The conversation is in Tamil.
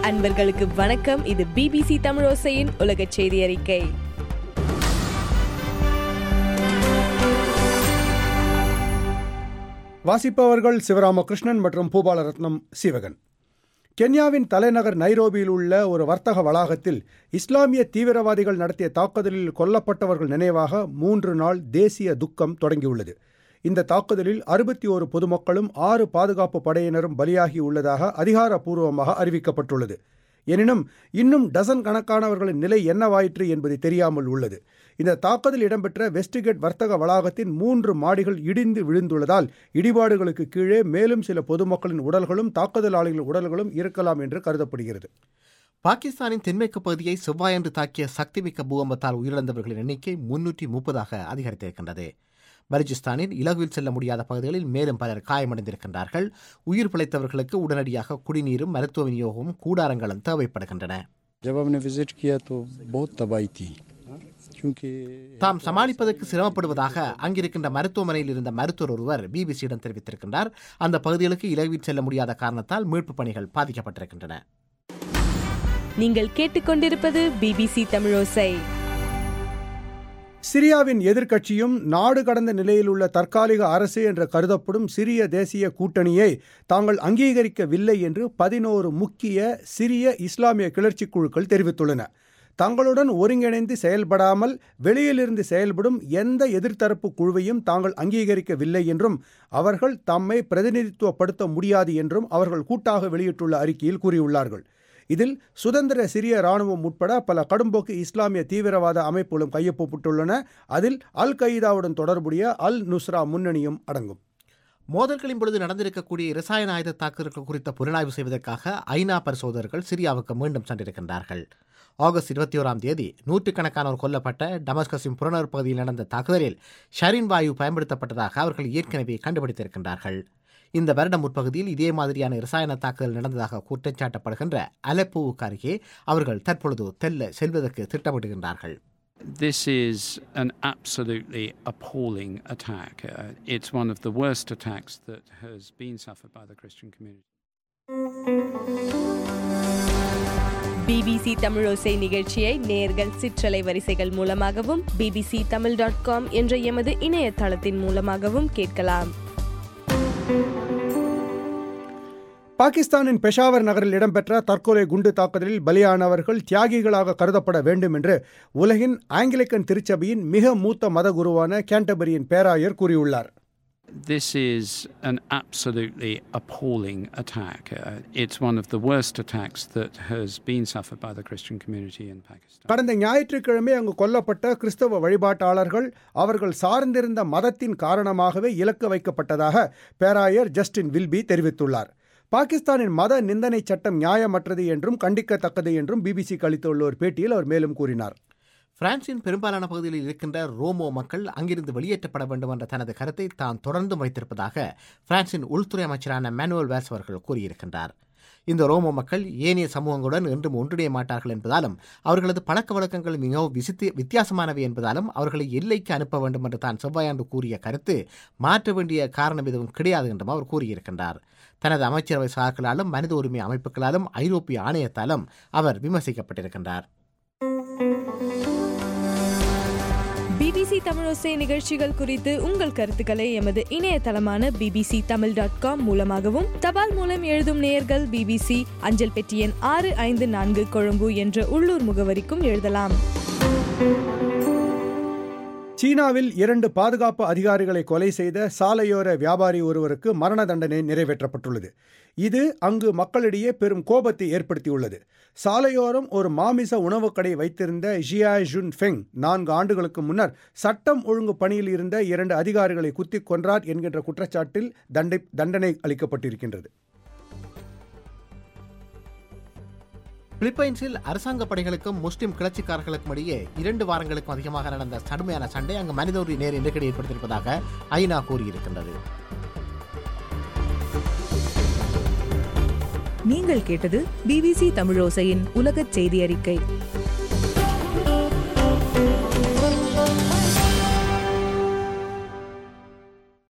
அன்பர்களுக்கு வணக்கம் இது பிபிசி தமிழோசையின் உலக செய்தி அறிக்கை வாசிப்பவர்கள் சிவராமகிருஷ்ணன் மற்றும் பூபாலரத்னம் சீவகன் கென்யாவின் தலைநகர் நைரோபியில் உள்ள ஒரு வர்த்தக வளாகத்தில் இஸ்லாமிய தீவிரவாதிகள் நடத்திய தாக்குதலில் கொல்லப்பட்டவர்கள் நினைவாக மூன்று நாள் தேசிய துக்கம் தொடங்கியுள்ளது இந்த தாக்குதலில் அறுபத்தி ஒரு பொதுமக்களும் ஆறு பாதுகாப்பு படையினரும் பலியாகியுள்ளதாக அதிகாரப்பூர்வமாக அறிவிக்கப்பட்டுள்ளது எனினும் இன்னும் டசன் கணக்கானவர்களின் நிலை என்னவாயிற்று என்பது தெரியாமல் உள்ளது இந்த தாக்குதல் இடம்பெற்ற வெஸ்டிகேட் வர்த்தக வளாகத்தின் மூன்று மாடிகள் இடிந்து விழுந்துள்ளதால் இடிபாடுகளுக்கு கீழே மேலும் சில பொதுமக்களின் உடல்களும் தாக்குதலாளிகளின் உடல்களும் இருக்கலாம் என்று கருதப்படுகிறது பாகிஸ்தானின் தென்மேற்கு பகுதியை செவ்வாயன்று தாக்கிய சக்திமிக்க பூகம்பத்தால் உயிரிழந்தவர்களின் எண்ணிக்கை முன்னூற்றி முப்பதாக அதிகரித்திருக்கின்றது பலுச்சிஸ்தானில் இலகுவில் செல்ல முடியாத பகுதிகளில் மேலும் பலர் காயமடைந்திருக்கின்றார்கள் உயிர் பிழைத்தவர்களுக்கு உடனடியாக குடிநீரும் மருத்துவ விநியோகமும் கூடாரங்களும் தேவைப்படுகின்றன जब हमने विजिट किया तो बहुत तबाही थी क्योंकि தாம் சமாளிப்பதற்கு சிரமப்படுவதாக அங்கிருக்கின்ற மருத்துவமனையில் இருந்த மருத்துவர் ஒருவர் பிபிசியிடம் தெரிவித்திருக்கின்றார் அந்த பகுதிகளுக்கு இலகுவில் செல்ல முடியாத காரணத்தால் மீட்புப் பணிகள் பாதிக்கப்பட்டிருக்கின்றன நீங்கள் கேட்டுக்கொண்டிருப்பது பிபிசி தமிழோசை சிரியாவின் எதிர்க்கட்சியும் நாடு கடந்த நிலையில் உள்ள தற்காலிக அரசு என்று கருதப்படும் சிரிய தேசிய கூட்டணியை தாங்கள் அங்கீகரிக்கவில்லை என்று பதினோரு முக்கிய சிரிய இஸ்லாமிய கிளர்ச்சி குழுக்கள் தெரிவித்துள்ளன தங்களுடன் ஒருங்கிணைந்து செயல்படாமல் வெளியிலிருந்து செயல்படும் எந்த எதிர்த்தரப்பு குழுவையும் தாங்கள் அங்கீகரிக்கவில்லை என்றும் அவர்கள் தம்மை பிரதிநிதித்துவப்படுத்த முடியாது என்றும் அவர்கள் கூட்டாக வெளியிட்டுள்ள அறிக்கையில் கூறியுள்ளார்கள் இதில் சுதந்திர சிரிய ராணுவம் உட்பட பல கடும்போக்கு இஸ்லாமிய தீவிரவாத அமைப்புகளும் கையொப்பப்பட்டுள்ளன அதில் அல் கயீதாவுடன் தொடர்புடைய அல் நுஸ்ரா முன்னணியும் அடங்கும் மோதல்களின் பொழுது நடந்திருக்கக்கூடிய இரசாயன ஆயுத தாக்குதல்கள் குறித்த புலனாய்வு செய்வதற்காக ஐநா பரிசோதகர்கள் சிரியாவுக்கு மீண்டும் சென்றிருக்கின்றார்கள் ஆகஸ்ட் இருபத்தி ஓராம் தேதி நூற்றுக்கணக்கானோர் கொல்லப்பட்ட டமஸ்கஸின் புறநகர் பகுதியில் நடந்த தாக்குதலில் ஷரின் வாயு பயன்படுத்தப்பட்டதாக அவர்கள் ஏற்கனவே கண்டுபிடித்திருக்கின்றார்கள் இந்த வருடம் முற்பகுதியில் இதே மாதிரியான இரசாயன தாக்குதல் நடந்ததாக குற்றச்சாட்டப்படுகின்ற அலப்போவுக்கு அருகே அவர்கள் தற்பொழுது தெல்ல செல்வதற்கு திட்டமிடுகின்றார்கள் This is an absolutely appalling attack. Uh, it's one of the worst attacks that has been suffered by the Christian community. BBC Tamilosai நிகழ்ச்சியை நேர்கள் சிற்றலை வரிசைகள் மூலமாகவும் பிபிசி தமிழ் டாட் காம் என்ற எமது இணையதளத்தின் மூலமாகவும் கேட்கலாம் பாகிஸ்தானின் பெஷாவர் நகரில் இடம்பெற்ற தற்கொலை குண்டு தாக்குதலில் பலியானவர்கள் தியாகிகளாக கருதப்பட வேண்டும் என்று உலகின் ஆங்கிலிக்கன் திருச்சபையின் மிக மூத்த மத குருவான கேண்டபரியின் பேராயர் கூறியுள்ளார் This is an absolutely appalling attack. Uh, it's one of the worst attacks that has been suffered by the Christian community in Pakistan. கடந்த ஞாயிற்றுக்கிழமை அங்கு கொல்லப்பட்ட கிறிஸ்தவ வழிபாட்டாளர்கள் அவர்கள் சார்ந்திருந்த மதத்தின் காரணமாகவே இலக்கு வைக்கப்பட்டதாக பேராயர் ஜஸ்டின் வில்பி தெரிவித்துள்ளார் பாகிஸ்தானின் மத நிந்தனை சட்டம் நியாயமற்றது என்றும் கண்டிக்கத்தக்கது என்றும் பிபிசிக்கு அளித்துள்ள ஒரு பேட்டியில் அவர் மேலும் கூறினார் பிரான்சின் பெரும்பாலான பகுதிகளில் இருக்கின்ற ரோமோ மக்கள் அங்கிருந்து வெளியேற்றப்பட வேண்டும் என்ற தனது கருத்தை தான் தொடர்ந்து வைத்திருப்பதாக பிரான்சின் உள்துறை அமைச்சரான மேனுவல் வேல்ஸ் அவர்கள் கூறியிருக்கின்றார் இந்த ரோமோ மக்கள் ஏனைய சமூகங்களுடன் என்றும் ஒன்றிணைய மாட்டார்கள் என்பதாலும் அவர்களது பழக்க வழக்கங்கள் மிகவும் விசித்து வித்தியாசமானவை என்பதாலும் அவர்களை எல்லைக்கு அனுப்ப வேண்டும் என்று தான் செவ்வாயாண்டு கூறிய கருத்து மாற்ற வேண்டிய காரணம் எதுவும் கிடையாது என்றும் அவர் கூறியிருக்கின்றார் தனது அமைச்சரவை சார்களாலும் மனித உரிமை அமைப்புகளாலும் ஐரோப்பிய ஆணையத்தாலும் அவர் விமர்சிக்கப்பட்டிருக்கின்றார் பிபிசி தமிழோசை நிகழ்ச்சிகள் குறித்து உங்கள் கருத்துக்களை எமது இணையதளமான பிபிசி தமிழ் டாட் காம் மூலமாகவும் தபால் மூலம் எழுதும் நேயர்கள் பிபிசி அஞ்சல் பெட்டி எண் ஆறு ஐந்து நான்கு கொழும்பு என்ற உள்ளூர் முகவரிக்கும் எழுதலாம் சீனாவில் இரண்டு பாதுகாப்பு அதிகாரிகளை கொலை செய்த சாலையோர வியாபாரி ஒருவருக்கு மரண தண்டனை நிறைவேற்றப்பட்டுள்ளது இது அங்கு மக்களிடையே பெரும் கோபத்தை ஏற்படுத்தியுள்ளது சாலையோரம் ஒரு மாமிச உணவுக் கடை வைத்திருந்த ஜியா ஜுன் ஃபெங் நான்கு ஆண்டுகளுக்கு முன்னர் சட்டம் ஒழுங்கு பணியில் இருந்த இரண்டு அதிகாரிகளை குத்திக் கொன்றார் என்கின்ற குற்றச்சாட்டில் தண்டை தண்டனை அளிக்கப்பட்டிருக்கின்றது பிலிப்பைன்ஸில் அரசாங்க படைகளுக்கும் முஸ்லிம் கிளர்ச்சிக்காரர்களுக்கும் இடையே இரண்டு வாரங்களுக்கும் அதிகமாக நடந்த கடுமையான சண்டை அங்கு மனித உரிமை நேர் நெருக்கடி ஏற்படுத்தியிருப்பதாக ஐநா கூறியிருக்கின்றது நீங்கள் கேட்டது பிபிசி தமிழோசையின் உலகச் செய்தி அறிக்கை